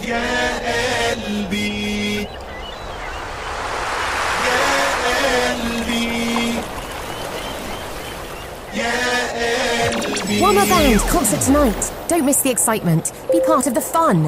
يا قلبي يا قلبي يا قلبي One More Band concert tonight. Don't miss the excitement. Be part of the fun.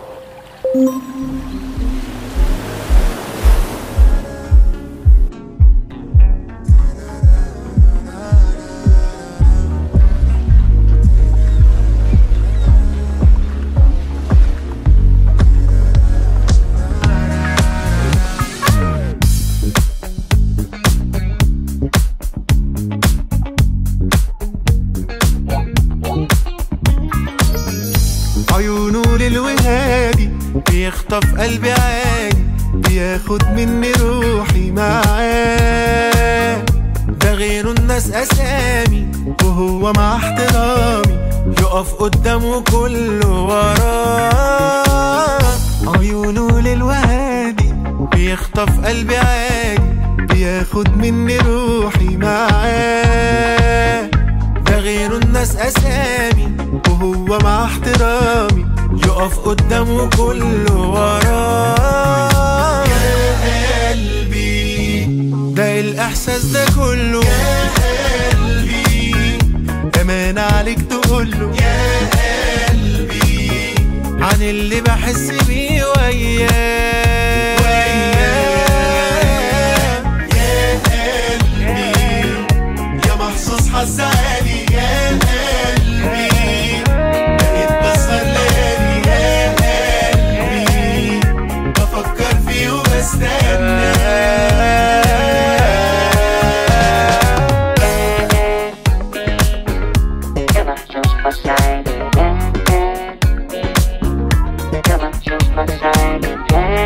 عيونه للوهادي بيخطف قلبي عادي بياخد مني روحي معاه ده غيره الناس اسامي وهو مع احترامي يقف قدامه كله وراه عيونه للوهادي بيخطف قلبي عادي بياخد مني روحي معاه ده غيره الناس اسامي وهو مع احترامي يقف قدامه كله وراه يا قلبي ده الاحساس ده كله يا قلبي امان عليك تقوله يا قلبي عن اللي بحس بيه وياه وياه يا قلبي يا محظوظ حظ عالي يا قلبي بقيت بسهر ليالي يا قلبي بفكر فيه وبستنى Killers beside it, Killers beside it,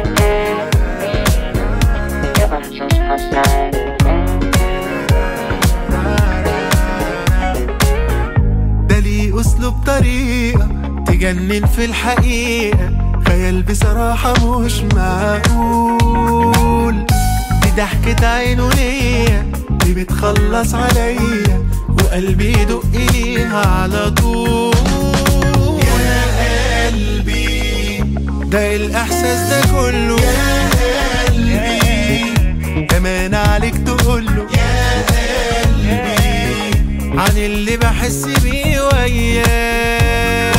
Killers beside it. ده ليه اسلوب طريقة تجنن في الحقيقة خيال بصراحة مش معقول دي ضحكة عينه ليا دي بتخلص عليا وقلبي يدق ليها على طول يا قلبي ده الاحساس ده كله يا قلبي امان عليك تقوله يا قلبي عن اللي بحس بيه وياه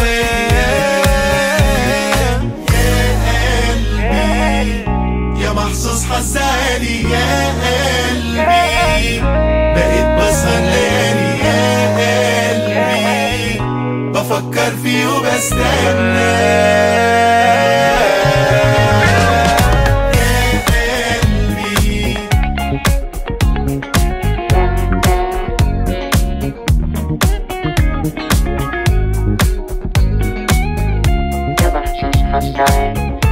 وياه يا قلبي يا محظوظ حظ عالي يا قلبي بقيت بسهر ليالي يا قلبي بفكر فيه وبستنى يا قلبي Killers beside it,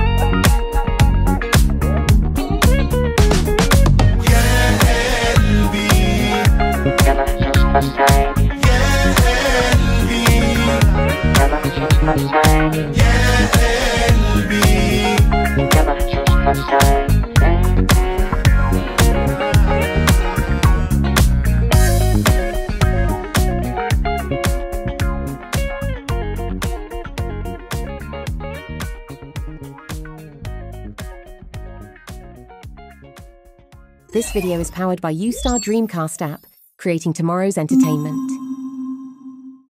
يا قلبي Killers beside it, يا قلبي Killers beside it, يا قلبي Killers beside it. This video is powered by Ustar Dreamcast app, creating tomorrow's entertainment.